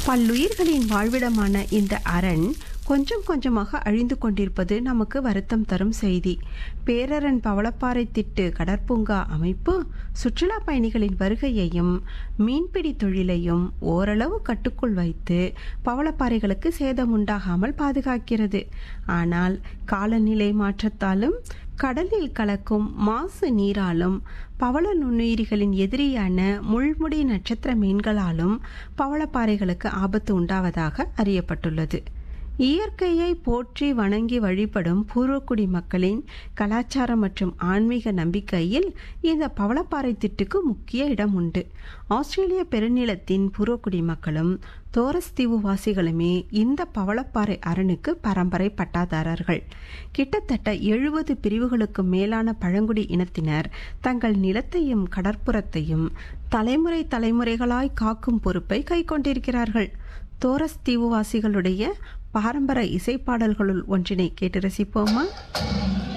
பல்லுயிர்களின் வாழ்விடமான இந்த அரண் கொஞ்சம் கொஞ்சமாக அழிந்து கொண்டிருப்பது நமக்கு வருத்தம் தரும் செய்தி பேரரண் பவளப்பாறை திட்டு கடற்பூங்கா அமைப்பு சுற்றுலா பயணிகளின் வருகையையும் மீன்பிடி தொழிலையும் ஓரளவு கட்டுக்குள் வைத்து பவளப்பாறைகளுக்கு சேதம் உண்டாகாமல் பாதுகாக்கிறது ஆனால் காலநிலை மாற்றத்தாலும் கடலில் கலக்கும் மாசு நீராலும் பவள நுண்ணுயிரிகளின் எதிரியான முள்முடி நட்சத்திர மீன்களாலும் பவளப்பாறைகளுக்கு ஆபத்து உண்டாவதாக அறியப்பட்டுள்ளது இயற்கையை போற்றி வணங்கி வழிபடும் பூர்வக்குடி மக்களின் கலாச்சாரம் மற்றும் ஆன்மீக நம்பிக்கையில் இந்த பவளப்பாறை திட்டுக்கு முக்கிய இடம் உண்டு ஆஸ்திரேலிய பெருநிலத்தின் பூர்வக்குடி மக்களும் தோரஸ் தீவு வாசிகளுமே இந்த பவளப்பாறை அரணுக்கு பரம்பரை பட்டாதாரர்கள் கிட்டத்தட்ட எழுபது பிரிவுகளுக்கு மேலான பழங்குடி இனத்தினர் தங்கள் நிலத்தையும் கடற்புறத்தையும் தலைமுறை தலைமுறைகளாய் காக்கும் பொறுப்பை கைக்கொண்டிருக்கிறார்கள் தோரஸ் தீவுவாசிகளுடைய பாரம்பரிய இசைப்பாடல்களுள் ஒன்றினை கேட்டு ரசிப்போமா